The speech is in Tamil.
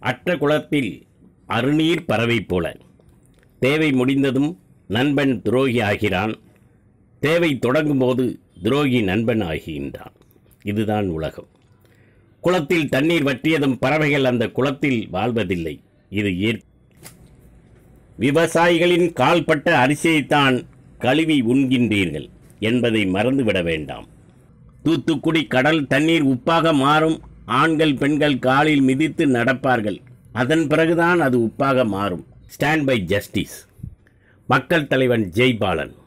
அற்ற குளத்தில் அருநீர் பறவை போல தேவை முடிந்ததும் நண்பன் துரோகி ஆகிறான் தேவை தொடங்கும்போது துரோகி நண்பன் ஆகின்றான் இதுதான் உலகம் குளத்தில் தண்ணீர் வற்றியதும் பறவைகள் அந்த குளத்தில் வாழ்வதில்லை இது இயற் விவசாயிகளின் கால்பட்ட அரிசியைத்தான் கழுவி உண்கின்றீர்கள் என்பதை மறந்துவிட வேண்டாம் தூத்துக்குடி கடல் தண்ணீர் உப்பாக மாறும் ஆண்கள் பெண்கள் காலில் மிதித்து நடப்பார்கள் அதன் பிறகுதான் அது உப்பாக மாறும் ஸ்டாண்ட் பை ஜஸ்டிஸ் மக்கள் தலைவன் ஜெய்பாலன்